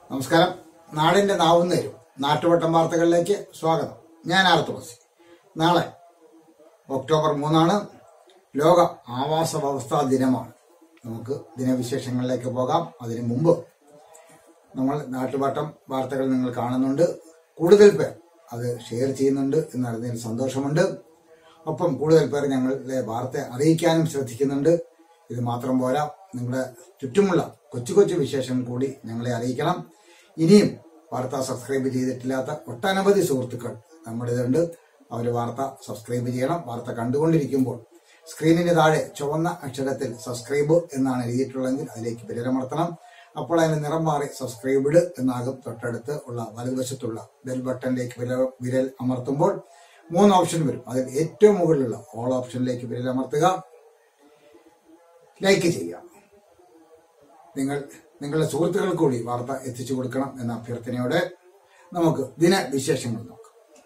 നമസ്കാരം നാടിന്റെ നാവും നേരും നാട്ടുവട്ടം വാർത്തകളിലേക്ക് സ്വാഗതം ഞാൻ ആർ തുളസി നാളെ ഒക്ടോബർ മൂന്നാണ് ലോക ആവാസ വ്യവസ്ഥാ ദിനമാണ് നമുക്ക് ദിനവിശേഷങ്ങളിലേക്ക് പോകാം അതിനു മുമ്പ് നമ്മൾ നാട്ടുവട്ടം വാർത്തകൾ നിങ്ങൾ കാണുന്നുണ്ട് കൂടുതൽ പേർ അത് ഷെയർ ചെയ്യുന്നുണ്ട് എന്നറിഞ്ഞതിൽ സന്തോഷമുണ്ട് ഒപ്പം കൂടുതൽ പേർ ഞങ്ങളുടെ വാർത്ത അറിയിക്കാനും ശ്രദ്ധിക്കുന്നുണ്ട് ഇത് മാത്രം പോരാ നിങ്ങളുടെ ചുറ്റുമുള്ള കൊച്ചു കൊച്ചു വിശേഷം കൂടി ഞങ്ങളെ അറിയിക്കണം ഇനിയും വാർത്ത സബ്സ്ക്രൈബ് ചെയ്തിട്ടില്ലാത്ത ഒട്ടനവധി സുഹൃത്തുക്കൾ നമ്മുടെ ഇതുണ്ട് അവർ വാർത്ത സബ്സ്ക്രൈബ് ചെയ്യണം വാർത്ത കണ്ടുകൊണ്ടിരിക്കുമ്പോൾ സ്ക്രീനിന് താഴെ ചുവന്ന അക്ഷരത്തിൽ സബ്സ്ക്രൈബ് എന്നാണ് എഴുതിയിട്ടുള്ളതെങ്കിൽ അതിലേക്ക് വിരലമർത്തണം അപ്പോൾ അതിന് നിറം മാറി സബ്സ്ക്രൈബ്ഡ് എന്നാകും തൊട്ടടുത്ത് ഉള്ള വലതുവശത്തുള്ള ബെൽ ബട്ടണിലേക്ക് വിരൽ വിരൽ അമർത്തുമ്പോൾ മൂന്ന് ഓപ്ഷൻ വരും അതിൽ ഏറ്റവും മുകളിലുള്ള ഓൾ ഓപ്ഷനിലേക്ക് വിരൽ അമർത്തുക ലൈക്ക് ചെയ്യുക നിങ്ങൾ നിങ്ങളുടെ സുഹൃത്തുക്കൾക്ക് കൂടി വാർത്ത എത്തിച്ചു കൊടുക്കണം എന്ന അഭ്യർത്ഥനയോടെ നമുക്ക് ദിനവിശേഷങ്ങൾ നോക്കാം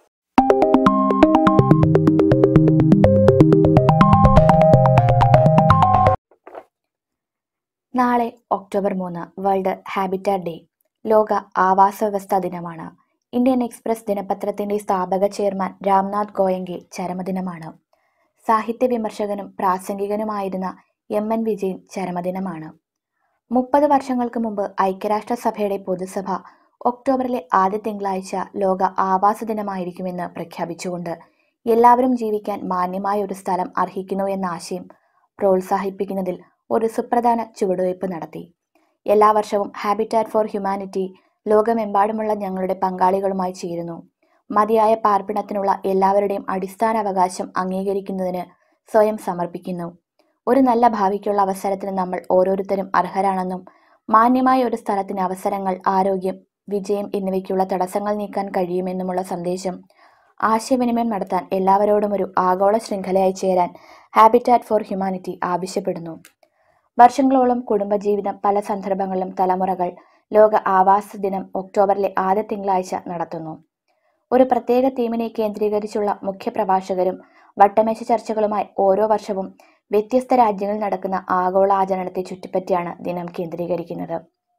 നാളെ ഒക്ടോബർ മൂന്ന് വേൾഡ് ഹാബിറ്റാറ്റ് ഡേ ലോക ആവാസ വ്യവസ്ഥാ ദിനമാണ് ഇന്ത്യൻ എക്സ്പ്രസ് ദിനപത്രത്തിന്റെ സ്ഥാപക ചെയർമാൻ രാംനാഥ് ഗോയങ്കെ ചരമദിനമാണ് സാഹിത്യ വിമർശകനും പ്രാസംഗികനുമായിരുന്ന എം എൻ വിജയൻ ചരമദിനമാണ് മുപ്പത് വർഷങ്ങൾക്ക് മുമ്പ് ഐക്യരാഷ്ട്രസഭയുടെ പൊതുസഭ ഒക്ടോബറിലെ ആദ്യ തിങ്കളാഴ്ച ലോക ആവാസ ദിനമായിരിക്കുമെന്ന് പ്രഖ്യാപിച്ചുകൊണ്ട് എല്ലാവരും ജീവിക്കാൻ മാന്യമായ ഒരു സ്ഥലം അർഹിക്കുന്നു എന്ന ആശയം പ്രോത്സാഹിപ്പിക്കുന്നതിൽ ഒരു സുപ്രധാന ചുവടുവയ്പ് നടത്തി എല്ലാ വർഷവും ഹാബിറ്റാറ്റ് ഫോർ ഹ്യൂമാനിറ്റി ലോകമെമ്പാടുമുള്ള ഞങ്ങളുടെ പങ്കാളികളുമായി ചേരുന്നു മതിയായ പാർപ്പിടത്തിനുള്ള എല്ലാവരുടെയും അടിസ്ഥാന അവകാശം അംഗീകരിക്കുന്നതിന് സ്വയം സമർപ്പിക്കുന്നു ഒരു നല്ല ഭാവിക്കുള്ള അവസരത്തിന് നമ്മൾ ഓരോരുത്തരും അർഹരാണെന്നും മാന്യമായ ഒരു സ്ഥലത്തിന് അവസരങ്ങൾ ആരോഗ്യം വിജയം എന്നിവയ്ക്കുള്ള തടസ്സങ്ങൾ നീക്കാൻ കഴിയുമെന്നുമുള്ള സന്ദേശം ആശയവിനിമയം നടത്താൻ എല്ലാവരോടും ഒരു ആഗോള ശൃംഖലയായി ചേരാൻ ഹാബിറ്റാറ്റ് ഫോർ ഹ്യൂമാനിറ്റി ആവശ്യപ്പെടുന്നു വർഷങ്ങളോളം കുടുംബജീവിതം പല സന്ദർഭങ്ങളിലും തലമുറകൾ ലോക ആവാസ ദിനം ഒക്ടോബറിലെ ആദ്യ തിങ്കളാഴ്ച നടത്തുന്നു ഒരു പ്രത്യേക തീമിനെ കേന്ദ്രീകരിച്ചുള്ള മുഖ്യ പ്രഭാഷകരും വട്ടമേശ ചർച്ചകളുമായി ഓരോ വർഷവും വ്യത്യസ്ത രാജ്യങ്ങളിൽ നടക്കുന്ന ആഗോള ആചരണത്തെ ചുറ്റിപ്പറ്റിയാണ് ദിനം കേന്ദ്രീകരിക്കുന്നത്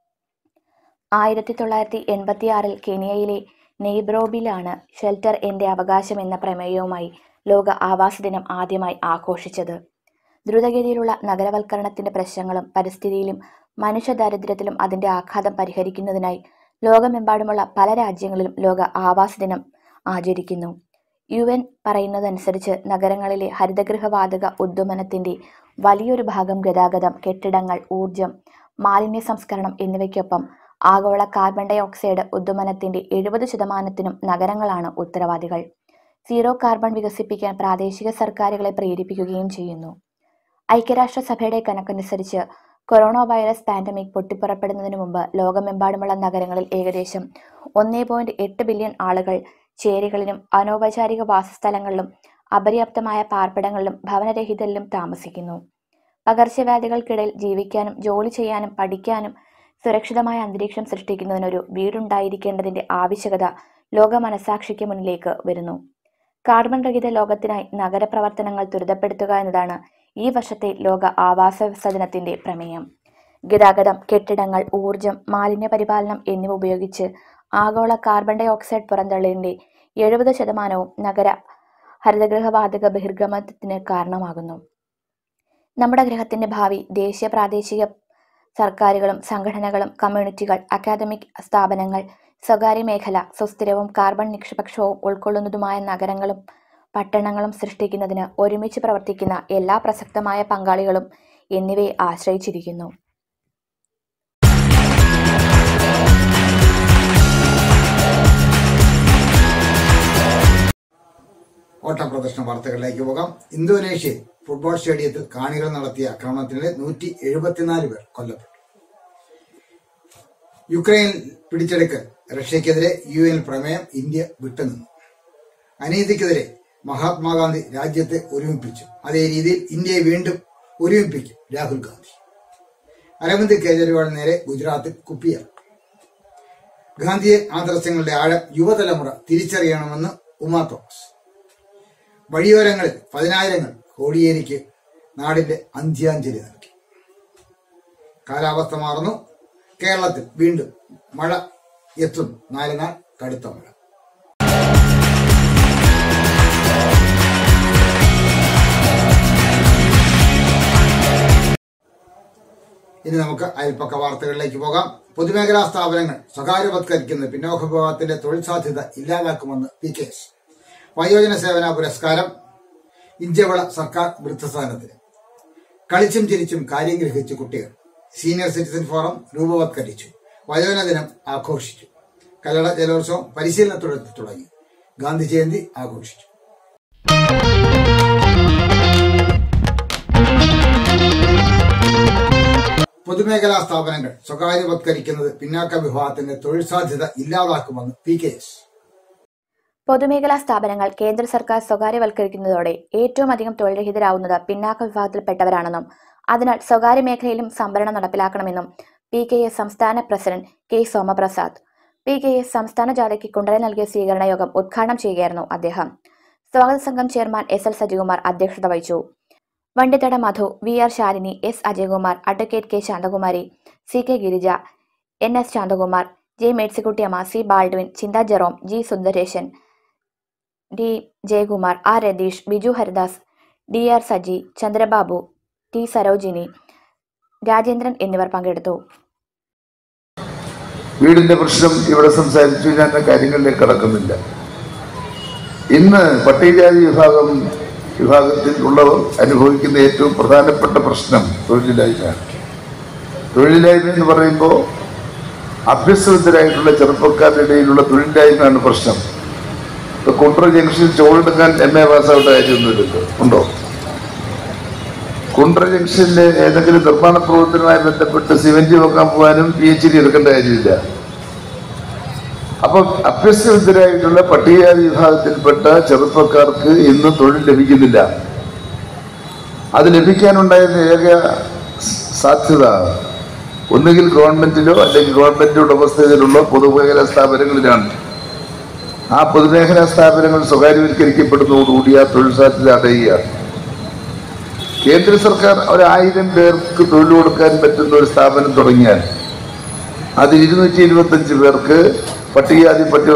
ആയിരത്തി തൊള്ളായിരത്തി എൺപത്തി ആറിൽ കെനിയയിലെ നെയ്ബ്രോബിലാണ് ഷെൽട്ടർ എന്റെ അവകാശം എന്ന പ്രമേയവുമായി ലോക ആവാസ ദിനം ആദ്യമായി ആഘോഷിച്ചത് ദ്രുതഗതിയിലുള്ള നഗരവൽക്കരണത്തിന്റെ പ്രശ്നങ്ങളും പരിസ്ഥിതിയിലും മനുഷ്യ ദാരിദ്ര്യത്തിലും അതിന്റെ ആഘാതം പരിഹരിക്കുന്നതിനായി ലോകമെമ്പാടുമുള്ള പല രാജ്യങ്ങളിലും ലോക ആവാസ ദിനം ആചരിക്കുന്നു യു എൻ പറയുന്നതനുസരിച്ച് നഗരങ്ങളിലെ ഹരിതഗൃഹവാതക ഉദ്വമനത്തിന്റെ വലിയൊരു ഭാഗം ഗതാഗതം കെട്ടിടങ്ങൾ ഊർജം മാലിന്യ സംസ്കരണം എന്നിവയ്ക്കൊപ്പം ആഗോള കാർബൺ ഡൈ ഓക്സൈഡ് ഉദ്വമനത്തിന്റെ എഴുപത് ശതമാനത്തിനും നഗരങ്ങളാണ് ഉത്തരവാദികൾ സീറോ കാർബൺ വികസിപ്പിക്കാൻ പ്രാദേശിക സർക്കാരുകളെ പ്രേരിപ്പിക്കുകയും ചെയ്യുന്നു ഐക്യരാഷ്ട്രസഭയുടെ കണക്കനുസരിച്ച് കൊറോണ വൈറസ് പാൻഡമിക് പൊട്ടിപ്പുറപ്പെടുന്നതിന് മുമ്പ് ലോകമെമ്പാടുമുള്ള നഗരങ്ങളിൽ ഏകദേശം ഒന്നേ പോയിന്റ് എട്ട് ബില്യൺ ആളുകൾ ചേരികളിലും അനൗപചാരിക വാസസ്ഥലങ്ങളിലും അപര്യാപ്തമായ പാർപ്പിടങ്ങളിലും ഭവനരഹിതരിലും താമസിക്കുന്നു പകർച്ചവ്യാധികൾക്കിടയിൽ ജീവിക്കാനും ജോലി ചെയ്യാനും പഠിക്കാനും സുരക്ഷിതമായ അന്തരീക്ഷം സൃഷ്ടിക്കുന്നതിനൊരു വീടുണ്ടായിരിക്കേണ്ടതിന്റെ ആവശ്യകത ലോക മനസാക്ഷിക്ക് മുന്നിലേക്ക് വരുന്നു കാർബൺ രഹിത ലോകത്തിനായി നഗരപ്രവർത്തനങ്ങൾ ത്വരിതപ്പെടുത്തുക എന്നതാണ് ഈ വർഷത്തെ ലോക ആവാസ വ്യവസ്ഥ ദിനത്തിന്റെ പ്രമേയം ഗതാഗതം കെട്ടിടങ്ങൾ ഊർജം മാലിന്യ പരിപാലനം എന്നിവ ഉപയോഗിച്ച് ആഗോള കാർബൺ ഡൈ ഓക്സൈഡ് പുറന്തള്ളലിന്റെ എഴുപത് ശതമാനവും നഗര ഹരിതഗൃഹവാതക ബഹിർഗമനത്തിന് കാരണമാകുന്നു നമ്മുടെ ഗ്രഹത്തിന്റെ ഭാവി ദേശീയ പ്രാദേശിക സർക്കാരുകളും സംഘടനകളും കമ്മ്യൂണിറ്റികൾ അക്കാദമിക് സ്ഥാപനങ്ങൾ സ്വകാര്യ മേഖല സുസ്ഥിരവും കാർബൺ നിക്ഷേപക്ഷവും ഉൾക്കൊള്ളുന്നതുമായ നഗരങ്ങളും പട്ടണങ്ങളും സൃഷ്ടിക്കുന്നതിന് ഒരുമിച്ച് പ്രവർത്തിക്കുന്ന എല്ലാ പ്രസക്തമായ പങ്കാളികളും എന്നിവയെ ആശ്രയിച്ചിരിക്കുന്നു ഓട്ടപ്രദർശന വാർത്തകളിലേക്ക് പോകാം ഇന്തോനേഷ്യയിൽ ഫുട്ബോൾ സ്റ്റേഡിയത്തിൽ കാണികൾ നടത്തിയ ആക്രമണത്തിനിടെ നൂറ്റി എഴുപത്തിനാല് പേർ കൊല്ലപ്പെട്ടു യുക്രൈൻ പിടിച്ചെടുക്കൽ റഷ്യക്കെതിരെ യു എൻ പ്രമേയം ഇന്ത്യ വിട്ടുനിന്നു അനീതിക്കെതിരെ മഹാത്മാഗാന്ധി രാജ്യത്തെ ഒരുമിപ്പിച്ചു അതേ രീതിയിൽ ഇന്ത്യയെ വീണ്ടും ഒരുമിപ്പിക്കും രാഹുൽ ഗാന്ധി അരവിന്ദ് കേജ്രിവാൾ നേരെ ഗുജറാത്തിൽ കുപ്പിയ ഗാന്ധിയൻ ആദർശങ്ങളുടെ ആഴം യുവതലമുറ തിരിച്ചറിയണമെന്ന് ഉമാ തോമസ് വഴിയോരങ്ങളിൽ പതിനായിരങ്ങൾ കോടിയേരിക്ക് നാടിന്റെ അന്ത്യാഞ്ജലി നൽകി കാലാവസ്ഥ മാറുന്നു കേരളത്തിൽ വീണ്ടും മഴ എത്തുന്നു നാല് നാൾ കടുത്ത മഴ ഇനി നമുക്ക് അയൽപ്പക്ക വാർത്തകളിലേക്ക് പോകാം പൊതുമേഖലാ സ്ഥാപനങ്ങൾ സ്വകാര്യവത്കരിക്കുന്ന പിന്നോക്ക വിഭാഗത്തിന്റെ തൊഴിൽ സാധ്യത ഇല്ലാതാക്കുമെന്ന് പി കെ എസ് വയോജന സേവന പുരസ്കാരം ഇഞ്ചവിള സർക്കാർ വൃദ്ധസദനത്തിന് കളിച്ചും ചിരിച്ചും കാര്യം ഗ്രഹിച്ചു കുട്ടികൾ സീനിയർ സിറ്റിസൺ ഫോറം രൂപവത്കരിച്ചു വയോജന ദിനം ആഘോഷിച്ചു കല്ലട ജലോത്സവം പരിശീലനത്തോടെ തുടങ്ങി ഗാന്ധി ജയന്തി ആഘോഷിച്ചു പൊതുമേഖലാ സ്ഥാപനങ്ങൾ സ്വകാര്യവത്കരിക്കുന്നത് പിന്നാക്ക വിഭാഗത്തിന്റെ തൊഴിൽ സാധ്യത ഇല്ലാതാക്കുമെന്ന് പി കെ എസ് പൊതുമേഖലാ സ്ഥാപനങ്ങൾ കേന്ദ്ര സർക്കാർ സ്വകാര്യവൽക്കരിക്കുന്നതോടെ ഏറ്റവും അധികം തൊഴിൽ രഹിതരാവുന്നത് പിന്നാക്ക വിഭാഗത്തിൽപ്പെട്ടവരാണെന്നും അതിനാൽ സ്വകാര്യ മേഖലയിലും സംവരണം നടപ്പിലാക്കണമെന്നും പി കെ എസ് സംസ്ഥാന president K Somaprasad P K S സംസ്ഥാന ജാഥയ്ക്ക് കുണ്ടറ നൽകിയ സ്വീകരണ യോഗം ഉദ്ഘാടനം ചെയ്യുകയായിരുന്നു അദ്ദേഹം സ്വാഗത സംഘം ചെയർമാൻ എസ് എൽ സജികുമാർ അധ്യക്ഷത വഹിച്ചു Vandithada Madhu V R Shalini S Ajayakumar advocate K Shanthakumari C K Girija N S Shanthakumar J Mercykuttyamma C Baldwin Chintha Jerome G Sundaresan D Jayakumar R Ratheesh Biju Haridas D R Saji Chandrababu T Sarojini Rajendran എന്നിവർ പങ്കെടുത്തു വീടിന്റെ പ്രശ്നം ഇവിടെ സംസാരിച്ചു ഞാൻ ആ കാര്യങ്ങളിലേക്ക് കടക്കുന്നില്ല ഇന്ന് പട്ടികജാതി വിഭാഗം വിഭാഗത്തിൽ ഉള്ളവർ അനുഭവിക്കുന്ന ഏറ്റവും പ്രധാനപ്പെട്ട പ്രശ്നം തൊഴിലില്ലായ്മയാണ് തൊഴിലില്ലായ്മ എന്ന് പറയുമ്പോൾ അഭ്യസ്തരായിട്ടുള്ള ചെറുപ്പക്കാരുടെ ഇടയിലുള്ള തൊഴിലില്ലായ്മയാണ് പ്രശ്നം ഇപ്പൊ കുണ്ട്ര ജംഗ്ഷനിൽ ചോറെടുക്കാൻ എം എ പാസ്സാവേണ്ട കാര്യമൊന്നുമില്ലല്ലോ ഉണ്ടോ കുണ്ട്ര ജംഗ്ഷനിൽ ഏതെങ്കിലും നിർമ്മാണ പ്രവർത്തനവുമായി ബന്ധപ്പെട്ട് സിമന്റ് വെക്കാൻ പോകാനും പി എച്ച് ഡി എടുക്കേണ്ട കാര്യമില്ല അപ്പൊ അഭ്യസ്തരായിട്ടുള്ള പട്ടികജാതി വിഭാഗത്തിൽപ്പെട്ട ചെറുപ്പക്കാർക്ക് ഇന്ന് തൊഴിൽ ലഭിക്കുന്നില്ല അത് ലഭിക്കാനുണ്ടായിരുന്ന ഏക സാധ്യത ഒന്നുകിൽ ഗവൺമെന്റിലോ അല്ലെങ്കിൽ ഗവൺമെന്റ് ഉടമസ്ഥതയിലുള്ള പൊതുമേഖലാ സ്ഥാപനങ്ങളിലാണ് ആ പൊതുമേഖലാ സ്ഥാപനങ്ങൾ സ്വകാര്യവൽക്കരിക്കപ്പെടുന്നതോടുകൂടി ആ തൊഴിൽ സാധ്യത അടയുകയാണ് കേന്ദ്ര സർക്കാർ ഒരായിരം പേർക്ക് തൊഴിൽ കൊടുക്കാൻ പറ്റുന്ന ഒരു സ്ഥാപനം തുടങ്ങിയാൽ അതിൽ ഇരുന്നൂറ്റി ഇരുപത്തഞ്ച് പേർക്ക് പട്ടികജാതി പട്ടിക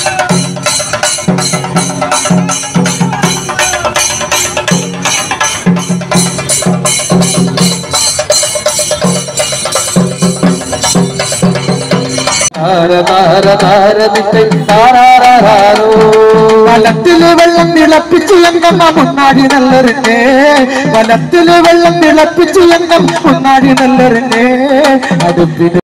വലത്തില് വെള്ളം തിളപ്പിച്ച് എങ്ങമ്മ മുന്നാടി നല്ലറിഞ്ഞേ വലത്തില് വെള്ളം തിളപ്പിച്ച് എങ്ങം മുന്നാടി നല്ലറിഞ്ഞേ അടുപ്പിന്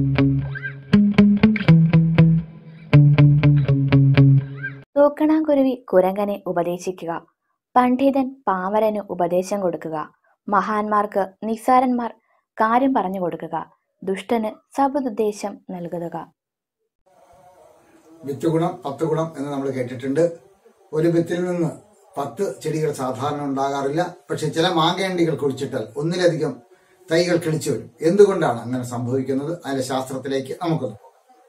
തൂക്കണാങ്കുരുവി കുരങ്ങനെ ഉപദേശിക്കുക പണ്ഡിതൻ പാമരന് ഉപദേശം കൊടുക്കുക മഹാന്മാർക്ക് നിസ്സാരന്മാർ കാര്യം പറഞ്ഞു കൊടുക്കുക ദുഷ്ടന് സബുദ്ദേശം നൽകുക വിത്ത് ഗുണം പത്ത് ഗുണം എന്ന് നമ്മൾ കേട്ടിട്ടുണ്ട് ഒരു വിത്തിൽ നിന്ന് പത്ത് ചെടികൾ സാധാരണ ഉണ്ടാകാറില്ല പക്ഷെ ചില മാങ്കേണ്ടികൾ കുഴിച്ചിട്ടാൽ ഒന്നിലധികം തൈകൾ കിളിച്ചു വരും എന്തുകൊണ്ടാണ് അങ്ങനെ സംഭവിക്കുന്നത് അതിന്റെ ശാസ്ത്രത്തിലേക്ക് നമുക്കൊന്ന് പോകാം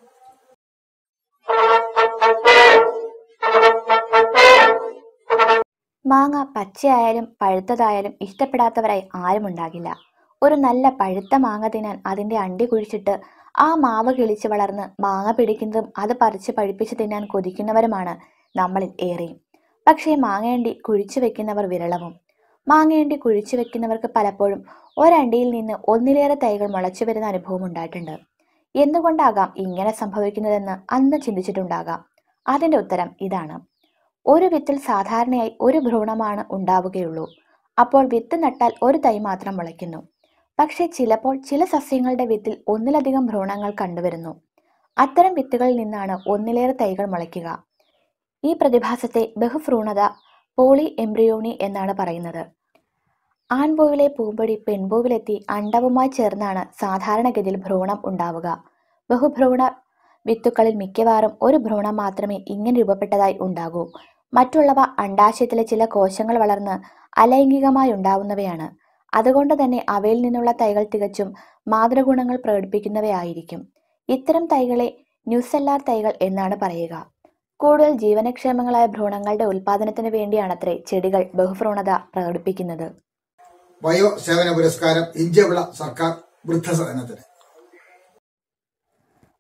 മാങ്ങ പച്ചയായാലും പഴുത്തതായാലും ഇഷ്ടപ്പെടാത്തവരായി ആരും ഉണ്ടാകില്ല ഒരു നല്ല പഴുത്ത മാങ്ങ തിന്നാൻ അതിന്റെ അണ്ടി കുഴിച്ചിട്ട് ആ മാവ് കിളിച്ച് വളർന്ന് മാങ്ങ പിടിക്കുന്നതും അത് പറിച്ച് പഴുപ്പിച്ച് തിന്നാൻ കൊതിക്കുന്നവരുമാണ് നമ്മളിൽ ഏറെയും പക്ഷേ മാങ്ങയണ്ടി കുഴിച്ചു വെക്കുന്നവർ വിരളവും മാങ്ങയണ്ടി കുഴിച്ചു വെക്കുന്നവർക്ക് പലപ്പോഴും ഒരണ്ടിയിൽ നിന്ന് ഒന്നിലേറെ തൈകൾ മുളച്ചു വരുന്ന അനുഭവം ഉണ്ടായിട്ടുണ്ട് എന്തുകൊണ്ടാകാം ഇങ്ങനെ സംഭവിക്കുന്നതെന്ന് അന്ന് ചിന്തിച്ചിട്ടുണ്ടാകാം അതിന്റെ ഉത്തരം ഇതാണ് ഒരു വിത്തിൽ സാധാരണയായി ഒരു ഭ്രൂണമാണ് ഉണ്ടാവുകയുള്ളൂ അപ്പോൾ വിത്ത് നട്ടാൽ ഒരു തൈ മാത്രം മുളയ്ക്കുന്നു പക്ഷേ ചിലപ്പോൾ ചില സസ്യങ്ങളുടെ വിത്തിൽ ഒന്നിലധികം ഭ്രൂണങ്ങൾ കണ്ടുവരുന്നു അത്തരം വിത്തുകളിൽ നിന്നാണ് ഒന്നിലേറെ തൈകൾ മുളയ്ക്കുക ഈ പ്രതിഭാസത്തെ ബഹുഭ്രൂണത പോളി എംബ്രിയോണി എന്നാണ് പറയുന്നത് ആൺപൂവിലെ പൂമ്പൊടി പെൺപൂവിലെത്തി അണ്ടവുമായി ചേർന്നാണ് സാധാരണഗതിയിൽ ഭ്രൂണം ഉണ്ടാവുക ബഹുഭ്രൂണ വിത്തുക്കളിൽ മിക്കവാറും ഒരു ഭ്രൂണം മാത്രമേ ഇങ്ങനെ രൂപപ്പെട്ടതായി ഉണ്ടാകൂ മറ്റുള്ളവ അണ്ടാശയത്തിലെ ചില കോശങ്ങൾ വളർന്ന് അലൈംഗികമായി ഉണ്ടാവുന്നവയാണ് അതുകൊണ്ട് തന്നെ അവയിൽ നിന്നുള്ള തൈകൾ തികച്ചും മാതൃഗുണങ്ങൾ പ്രകടിപ്പിക്കുന്നവയായിരിക്കും ഇത്തരം തൈകളെ ന്യൂസെല്ലാർ തൈകൾ എന്നാണ് പറയുക കൂടുതൽ ജീവനക്ഷേമങ്ങളായ ഭ്രൂണങ്ങളുടെ ഉൽപാദനത്തിന് വേണ്ടിയാണത്രേ ചെടികൾ ബഹുഭ്രൂണത പ്രകടിപ്പിക്കുന്നത് വയോ സേവന പുരസ്കാരം ഇഞ്ചവിള സർക്കാർ വൃദ്ധസദനത്തിന്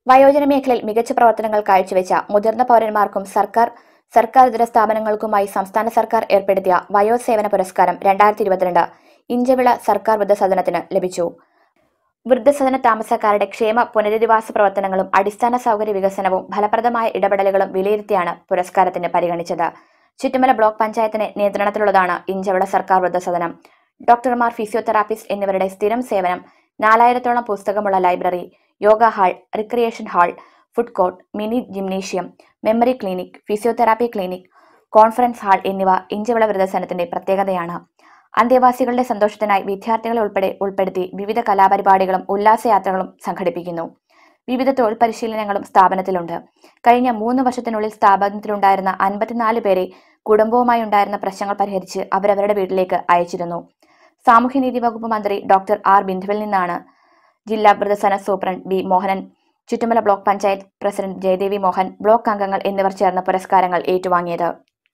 വയോജന മേഖലയിൽ മികച്ച പ്രവർത്തനങ്ങൾ കാഴ്ചവെച്ച മുതിർന്ന പൗരന്മാർക്കും സർക്കാർ സർക്കാർ ഇതര സ്ഥാപനങ്ങൾക്കുമായി സംസ്ഥാന സർക്കാർ ഏർപ്പെടുത്തിയ വയോസേവന പുരസ്കാരം രണ്ടായിരത്തി ഇരുപത്തിരണ്ട് ഇഞ്ചവിള സർക്കാർ വൃദ്ധസദനത്തിന് ലഭിച്ചു വൃദ്ധസദന താമസക്കാരുടെ ക്ഷേമ പുനരധിവാസ പ്രവർത്തനങ്ങളും അടിസ്ഥാന സൗകര്യ വികസനവും ഫലപ്രദമായ ഇടപെടലുകളും വിലയിരുത്തിയാണ് പുരസ്കാരത്തിന് പരിഗണിച്ചത് ചുറ്റുമല ബ്ലോക്ക് പഞ്ചായത്തിന് നിയന്ത്രണത്തിലുള്ളതാണ് ഇഞ്ചവിള സർക്കാർ വൃദ്ധസദനം ഡോക്ടർമാർ ഫിസിയോതെറാപ്പിസ്റ്റ് എന്നിവരുടെ സ്ഥിരം സേവനം നാലായിരത്തോളം പുസ്തകമുള്ള library yoga hall recreation hall food court mini gymnasium memory clinic physiotherapy clinic conference hall എന്നിവ ഇഞ്ചവിള വൃദ്ധസദനത്തിന്റെ പ്രത്യേകതയാണ് അന്തേവാസികളുടെ സന്തോഷത്തിനായി വിദ്യാർത്ഥികളെ ഉൾപ്പെടെ ഉൾപ്പെടുത്തി വിവിധ കലാപരിപാടികളും ഉല്ലാസയാത്രകളും സംഘടിപ്പിക്കുന്നു വിവിധ തൊഴിൽ പരിശീലനങ്ങളും സ്ഥാപനത്തിലുണ്ട് കഴിഞ്ഞ മൂന്ന് വർഷത്തിനുള്ളിൽ സ്ഥാപനത്തിലുണ്ടായിരുന്ന അൻപത്തിനാല് പേരെ കുടുംബവുമായി ഉണ്ടായിരുന്ന പ്രശ്നങ്ങൾ പരിഹരിച്ച് അവരവരുടെ വീട്ടിലേക്ക് അയച്ചിരുന്നു സാമൂഹ്യനീതി വകുപ്പ് മന്ത്രി ഡോക്ടർ ആർ ബിന്ദുവിൽ നിന്നാണ് ജില്ലാ വൃദ്ധസന superintendent B Mohanan Chuttumala block panchayat president Jayadevi Mohan block അംഗങ്ങൾ എന്നിവർ ചേർന്ന് പുരസ്കാരങ്ങൾ ഏറ്റുവാങ്ങിയത്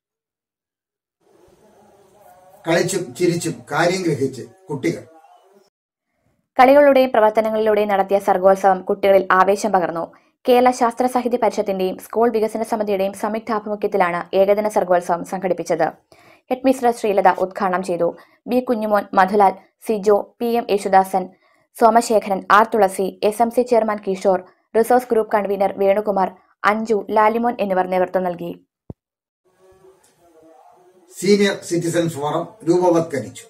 കളിച്ചും ചിരിച്ചും കാര്യം ഗ്രഹിച്ച് കുട്ടികൾ കളികളുടെയും പ്രവർത്തനങ്ങളിലൂടെയും നടത്തിയ സർഗോത്സവം കുട്ടികളിൽ ആവേശം പകർന്നു കേരള ശാസ്ത്ര സാഹിത്യ പരിഷത്തിന്റെയും സ്കൂൾ വികസന സമിതിയുടെയും സംയുക്താഭിമുഖ്യത്തിലാണ് ഏകദിന സർഗോത്സവം സംഘടിപ്പിച്ചത് ഹെഡ് മിസ്റ്റർ ശ്രീലത ഉദ്ഘാടനം ചെയ്തു B Kunjumon Madhulal Sijo P M Yesudasan Somasekharan R Thulasi S M C chairman Kishore resource group convener Venukumar Anju Lalimon എന്നിവർ നേതൃത്വം നൽകി സീനിയർ സിറ്റിസൺ ഫോറം രൂപവത്കരിച്ചു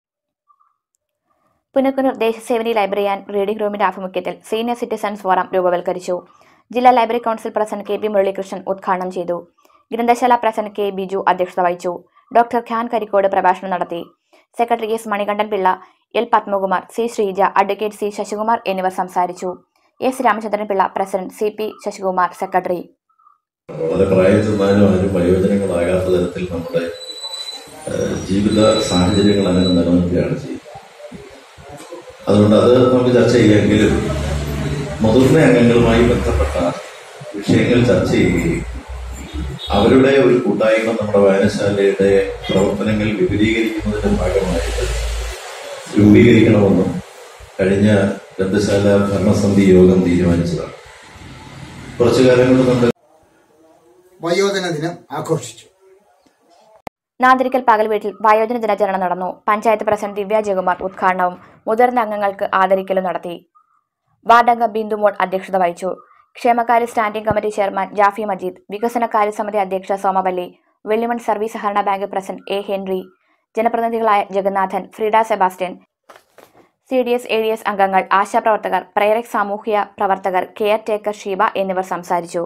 Punakkunnur Desasevani library and reading റൂമിന്റെ ആഭിമുഖ്യത്തിൽ സീനിയർ സിറ്റിസൺസ് ഫോറം രൂപവൽക്കരിച്ചു ജില്ലാ library council president K P Muraleekrishnan ഉദ്ഘാടനം ചെയ്തു ഗ്രന്ഥശാല പ്രസിഡന്റ് കെ ബിജു അധ്യക്ഷത വഹിച്ചു ഡോക്ടർ ഖാൻ കരിക്കോട് പ്രഭാഷണം നടത്തി secretary S Manikandan Pillai L Padmakumar C Sreeja advocate C Sasikumar എന്നിവർ സംസാരിച്ചു S Ramachandran Pillai president C P Sasikumar secretary വളരെ പ്രായം ചെന്നാലും ആരും വയോജനങ്ങളാകാത്ത തരത്തിൽ നമ്മുടെ ഏഹ്, ജീവിത സാഹചര്യങ്ങൾ അങ്ങനെ നിലനിൽക്കുകയാണ് ചെയ്യുന്നത് അതുകൊണ്ട് അത് നമുക്ക് ചർച്ച ചെയ്യാമെങ്കിലും മുതിർന്ന അംഗങ്ങളുമായി ബന്ധപ്പെട്ട വിഷയങ്ങൾ ചർച്ച ചെയ്യുകയും അവരുടെ ഒരു കൂട്ടായ്മ നമ്മുടെ വായനശാലയുടെ പ്രവർത്തനങ്ങൾ വിപുലീകരിക്കുന്നതിന്റെ ഭാഗമായിട്ട് രൂപീകരിക്കണമെന്നും കഴിഞ്ഞ ഗ്രന്ഥശാല ഭരണസമിതി യോഗം തീരുമാനിച്ചതാണ് കുറച്ചു കാലം കൊണ്ട് നമ്മുടെ വയോജന ദിനം ആഘോഷിച്ചു നാന്തിരിക്കൽ പകൽ വീട്ടിൽ വയോജന ദിനാചരണം നടന്നു പഞ്ചായത്ത് പ്രസിഡന്റ് ദിവ്യ ജയകുമാർ ഉദ്ഘാടനവും മുതിർന്ന അംഗങ്ങൾക്ക് ആദരിക്കലും നടത്തി വാർഡംഗം ബിന്ദുമോൾ അധ്യക്ഷത വഹിച്ചു ക്ഷേമകാര്യ standing committee chairman Jafi Majeed വികസനകാര്യ സമിതി അധ്യക്ഷ സോമവല്ലി വെള്ളിമൺ സർവീസ് സഹകരണ ബാങ്ക് പ്രസിഡന്റ് എ ഹെൻറി ജനപ്രതിനിധികളായ Jagannathan Freeda Sebastian C D S A D S അംഗങ്ങൾ ആശാപ്രവർത്തകർ പ്രേരക് സാമൂഹ്യ പ്രവർത്തകർ കെയർ ടേക്കർ ഷീബ എന്നിവർ സംസാരിച്ചു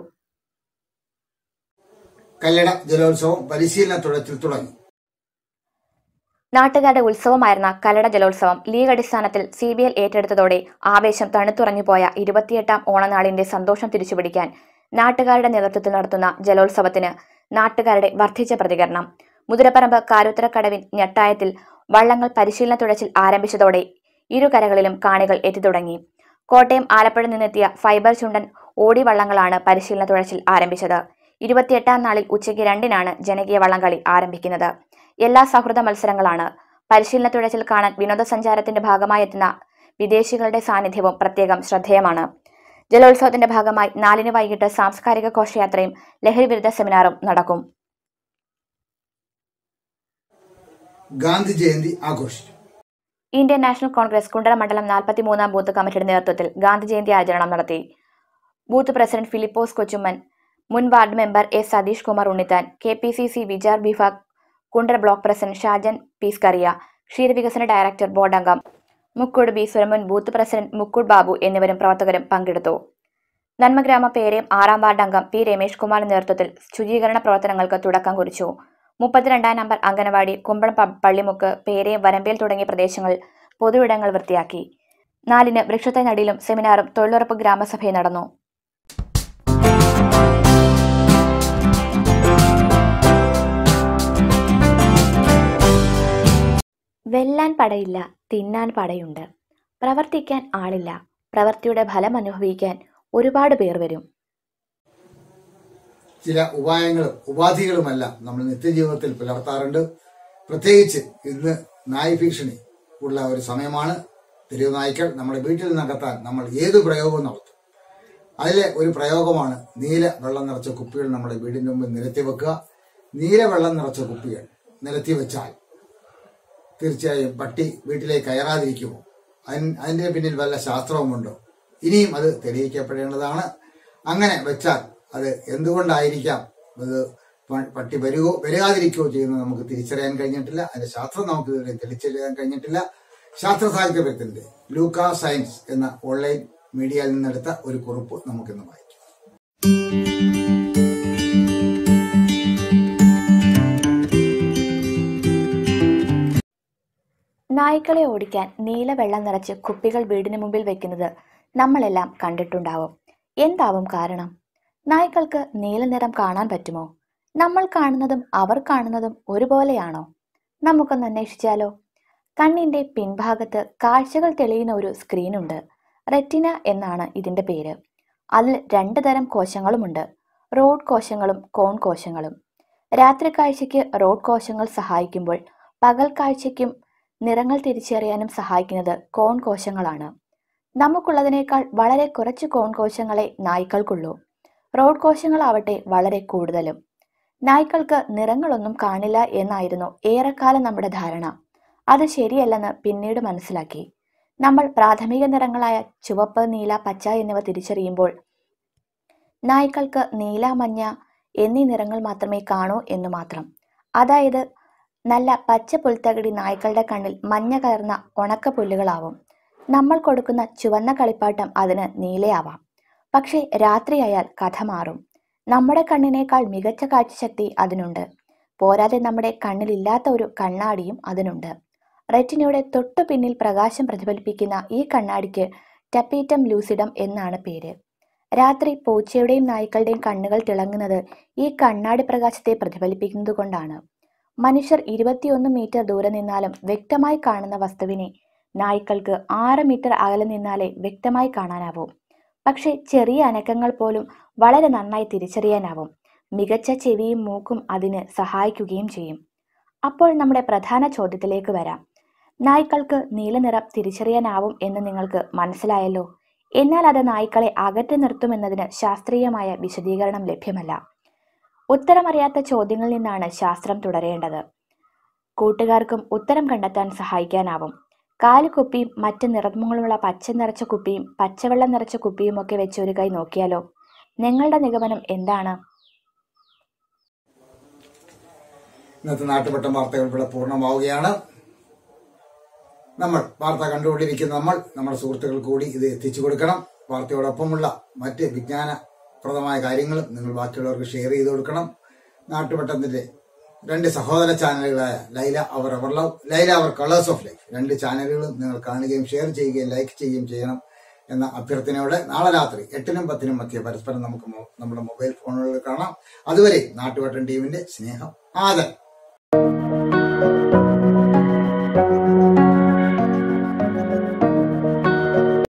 കല്ലട ജലോത്സവം പരിശീലന തുഴച്ചിൽ തുടങ്ങി നാട്ടുകാരുടെ ഉത്സവമായിരുന്ന കല്ലട ജലോത്സവം ലീഗ് അടിസ്ഥാനത്തിൽ സി ബി എൽ ഏറ്റെടുത്തതോടെ ആവേശം തണുത്തുറഞ്ഞുപോയ ഇരുപത്തിയെട്ടാം ഓണനാളിന്റെ സന്തോഷം തിരിച്ചുപിടിക്കാൻ നാട്ടുകാരുടെ നേതൃത്വത്തിൽ നടത്തുന്ന ജലോത്സവത്തിന് നാട്ടുകാരുടെ വർദ്ധിച്ച പ്രതികരണം മുതിരപ്പറമ്പ് കാരുത്തരക്കടവിൻ ഞെട്ടായത്തിൽ വള്ളങ്ങൾ പരിശീലന തുഴച്ചിൽ ആരംഭിച്ചതോടെ ഇരുകരകളിലും കാണികൾ എത്തിത്തുടങ്ങി കോട്ടയം ആലപ്പുഴ നിന്നെത്തിയ ഫൈബർ ചുണ്ടൻ ഓടി വള്ളങ്ങളാണ് പരിശീലന തുഴച്ചിൽ ആരംഭിച്ചത് ഇരുപത്തിയെട്ടാം നാളിൽ ഉച്ചയ്ക്ക് രണ്ടിനാണ് ജനകീയ വള്ളംകളി ആരംഭിക്കുന്നത് എല്ലാ സൗഹൃദ മത്സരങ്ങളാണ് പരിശീലന തുഴച്ചിൽ കാണാൻ വിനോദസഞ്ചാരത്തിന്റെ ഭാഗമായി എത്തുന്ന വിദേശികളുടെ സാന്നിധ്യവും പ്രത്യേകം ശ്രദ്ധേയമാണ് ജലോത്സവത്തിന്റെ ഭാഗമായി നാലിന് വൈകിട്ട് സാംസ്കാരിക ഘോഷയാത്രയും ലഹരി വിരുദ്ധ സെമിനാറും നടക്കും ഗാന്ധി ജയന്തി ആഘോഷിച്ചു ഇന്ത്യൻ നാഷണൽ കോൺഗ്രസ് കുണ്ടറ മണ്ഡലം നാൽപ്പത്തിമൂന്നാം ബൂത്ത് കമ്മിറ്റിയുടെ നേതൃത്വത്തിൽ ഗാന്ധി ജയന്തി ആചരണം നടത്തി ബൂത്ത് പ്രസിഡന്റ് ഫിലിപ്പോസ് കൊച്ചുമ്മൻ മുൻ ward member S Satheesh Kumar Unnithan K P C C Vichar Vibhag Kundara block president Shajan പീസ്കറിയ ക്ഷീരവികസന ഡയറക്ടർ ബോർഡ് അംഗം മുക്കൂട് ബി സുരമുൻ ബൂത്ത് പ്രസിഡന്റ് മുക്കൂട് ബാബു എന്നിവരും പ്രവർത്തകരും പങ്കെടുത്തു നന്മഗ്രാമ പേരയം ആറാം വാർഡ് അംഗം പി രമേഷ് കുമാറിന്റെ നേതൃത്വത്തിൽ ശുചീകരണ പ്രവർത്തനങ്ങൾക്ക് തുടക്കം കുറിച്ചു മുപ്പത്തിരണ്ടാം നമ്പർ അംഗനവാടി കുമ്പളം പ- പള്ളിമുക്ക് പേരയം വരമ്പേൽ തുടങ്ങിയ പ്രദേശങ്ങൾ പൊതുവിടങ്ങൾ വൃത്തിയാക്കി നാലിന് വൃക്ഷത്തൈ നടിയിലും സെമിനാറും തൊഴിലുറപ്പ് ഗ്രാമസഭയും നടന്നു വെല്ലാൻ പടയില്ല തിന്നാൻ പടയുണ്ട് പ്രവർത്തിക്കാൻ ആളില്ല പ്രവൃത്തിയുടെ ഫലം അനുഭവിക്കാൻ ഒരുപാട് പേർ വരും ചില ഉപായങ്ങളും ഉപാധികളുമെല്ലാം നമ്മൾ നിത്യജീവിതത്തിൽ പുലർത്താറുണ്ട് പ്രത്യേകിച്ച് ഇന്ന് നായ് ഭീഷണി ഉള്ള ഒരു സമയമാണ് തെരുവ് നായ്ക്കൾ നമ്മുടെ വീട്ടിൽ നിന്നകത്താൻ നമ്മൾ ഏത് പ്രയോഗവും നടത്തും അതിലെ ഒരു പ്രയോഗമാണ് നീല വെള്ളം നിറച്ച കുപ്പികൾ നമ്മുടെ വീടിന്റെ മുമ്പിൽ നിരത്തി വെക്കുക നീല വെള്ളം നിറച്ച കുപ്പികൾ നിരത്തി വെച്ചാൽ തീർച്ചയായും പട്ടി വീട്ടിലേക്ക് കയറാതിരിക്കുമോ അതിന് അതിന്റെ പിന്നിൽ വല്ല ശാസ്ത്രവുമുണ്ടോ ഇനിയും അത് തെളിയിക്കപ്പെടേണ്ടതാണ് അങ്ങനെ വെച്ചാൽ അത് എന്തുകൊണ്ടായിരിക്കാം അത് പ- പട്ടി വരുകയോ വരാതിരിക്കുകയോ ചെയ്യുന്നത് നമുക്ക് തിരിച്ചറിയാൻ കഴിഞ്ഞിട്ടില്ല അതിന്റെ ശാസ്ത്രം നമുക്ക് ഇതുവരെ തെളിച്ചറിയാൻ കഴിഞ്ഞിട്ടില്ല ശാസ്ത്ര സാഹിത്യത്തിന്റെ ലൂക്ക സയൻസ് എന്ന ഓൺലൈൻ മീഡിയയിൽ നിന്നെടുത്ത ഒരു കുറിപ്പ് നമുക്കിന്ന് വായിക്കാം നായ്ക്കളെ ഓടിക്കാൻ നീല വെള്ളം നിറച്ച് കുപ്പികൾ വീടിന് മുമ്പിൽ വെക്കുന്നത് നമ്മളെല്ലാം കണ്ടിട്ടുണ്ടാവും എന്താവും കാരണം നായ്ക്കൾക്ക് നീല നിറം കാണാൻ പറ്റുമോ നമ്മൾ കാണുന്നതും അവർ കാണുന്നതും ഒരുപോലെയാണോ നമുക്കൊന്ന് അന്വേഷിച്ചാലോ കണ്ണിന്റെ പിൻഭാഗത്ത് കാഴ്ചകൾ തെളിയുന്ന ഒരു സ്ക്രീനുണ്ട് റെറ്റിന എന്നാണ് ഇതിന്റെ പേര് അതിൽ രണ്ട് തരം കോശങ്ങളുമുണ്ട് റോഡ് കോശങ്ങളും കോൺ കോശങ്ങളും രാത്രി കാഴ്ചയ്ക്ക് റോഡ് കോശങ്ങൾ സഹായിക്കുമ്പോൾ പകൽ കാഴ്ചയ്ക്കും നിറങ്ങൾ തിരിച്ചറിയാനും സഹായിക്കുന്നത് കോൺ കോശങ്ങളാണ് നമുക്കുള്ളതിനേക്കാൾ വളരെ കുറച്ച് കോൺ കോശങ്ങളെ നായ്ക്കൾക്കുള്ളൂ റോഡ് കോശങ്ങളാവട്ടെ വളരെ കൂടുതലും നായ്ക്കൾക്ക് നിറങ്ങളൊന്നും കാണില്ല എന്നായിരുന്നു ഏറെക്കാലം നമ്മുടെ ധാരണ അത് ശരിയല്ലെന്ന് പിന്നീട് മനസ്സിലാക്കി നമ്മൾ പ്രാഥമിക നിറങ്ങളായ ചുവപ്പ് നീല പച്ച എന്നിവ തിരിച്ചറിയുമ്പോൾ നായ്ക്കൾക്ക് നീല മഞ്ഞ എന്നീ നിറങ്ങൾ മാത്രമേ കാണൂ എന്ന് മാത്രം അതായത് നല്ല പച്ച പുൽത്തകിടി നായ്ക്കളുടെ കണ്ണിൽ മഞ്ഞ കലർന്ന ഉണക്ക പുല്ലുകളാവും നമ്മൾ കൊടുക്കുന്ന ചുവന്ന കളിപ്പാട്ടം അതിന് നീലയാവാം പക്ഷേ രാത്രിയായാൽ കഥ മാറും നമ്മുടെ കണ്ണിനേക്കാൾ മികച്ച കാഴ്ചശക്തി അതിനുണ്ട് പോരാതെ നമ്മുടെ കണ്ണിലില്ലാത്ത ഒരു കണ്ണാടിയും അതിനുണ്ട് റെറ്റിനയുടെ തൊട്ടു പിന്നിൽ പ്രകാശം പ്രതിഫലിപ്പിക്കുന്ന ഈ കണ്ണാടിക്ക് ടപ്പീറ്റം ലൂസിഡം എന്നാണ് പേര് രാത്രി പൂച്ചയുടെയും നായ്ക്കളുടെയും കണ്ണുകൾ തിളങ്ങുന്നത് ഈ കണ്ണാടി പ്രകാശത്തെ പ്രതിഫലിപ്പിക്കുന്നത് കൊണ്ടാണ് മനുഷ്യർ ഇരുപത്തിയൊന്ന് മീറ്റർ ദൂരെ നിന്നാലും വ്യക്തമായി കാണുന്ന വസ്തുവിനെ നായ്ക്കൾക്ക് ആറ് മീറ്റർ അകലെ നിന്നാലേ വ്യക്തമായി കാണാനാവൂ പക്ഷേ ചെറിയ അനക്കങ്ങൾ പോലും വളരെ നന്നായി തിരിച്ചറിയാനാവും മികച്ച ചെവിയും മൂക്കും അതിന് സഹായിക്കുകയും ചെയ്യും അപ്പോൾ നമ്മുടെ പ്രധാന ചോദ്യത്തിലേക്ക് വരാം നായ്ക്കൾക്ക് നീലനിറം തിരിച്ചറിയാനാവും എന്ന് നിങ്ങൾക്ക് മനസ്സിലായല്ലോ എന്നാൽ അത് നായ്ക്കളെ അകറ്റി നിർത്തുമെന്നതിന് ശാസ്ത്രീയമായ വിശദീകരണം ലഭ്യമല്ല ഉത്തരമറിയാത്ത ചോദ്യങ്ങളിൽ നിന്നാണ് ശാസ്ത്രം തുടരേണ്ടത് കൂട്ടുകാർക്കും ഉത്തരം കണ്ടെത്താൻ സഹായിക്കാനാവും കാല് കുപ്പിയും മറ്റ് നിറങ്ങളുള്ള പച്ച നിറച്ച കുപ്പിയും പച്ചവെള്ളം നിറച്ച കുപ്പിയും ഒക്കെ വെച്ച് ഒരു കൈ നോക്കിയാലോ നിങ്ങളുടെ നിഗമനം എന്താണ് ഇന്നത്തെ നാട്ടുപട്ടം വാർത്തകൾ ഇവിടെ പൂർണ്ണമാവുകയാണ് നമ്മൾ വാർത്ത കണ്ടുകൊണ്ടിരിക്കുന്ന നമ്മൾ നമ്മുടെ സുഹൃത്തുക്കൾ കൂടി ഇത് എത്തിച്ചു കൊടുക്കണം വാർത്തയോടൊപ്പമുള്ള മറ്റ് വിജ്ഞാനപ്രദമായ കാര്യങ്ങളും നിങ്ങൾ ബാക്കിയുള്ളവർക്ക് ഷെയർ ചെയ്ത് കൊടുക്കണം നാട്ടുപട്ടത്തിന്റെ രണ്ട് സഹോദര ചാനലുകളായ ലൈല അവർ അവർ ലവ് ലൈല അവർ കളേഴ്സ് ഓഫ് ലൈഫ് രണ്ട് ചാനലുകളും നിങ്ങൾ കാണുകയും ഷെയർ ചെയ്യുകയും ലൈക്ക് ചെയ്യുകയും ചെയ്യണം എന്ന അഭ്യർത്ഥനയോടെ നാളെ രാത്രി എട്ടിനും പത്തിനും മധ്യ പരസ്പരം നമുക്ക് മൊ- നമ്മുടെ മൊബൈൽ ഫോണുകളിൽ കാണാം അതുവരെ നാട്ടുവട്ടം ടീമിന്റെ സ്നേഹം ആദരം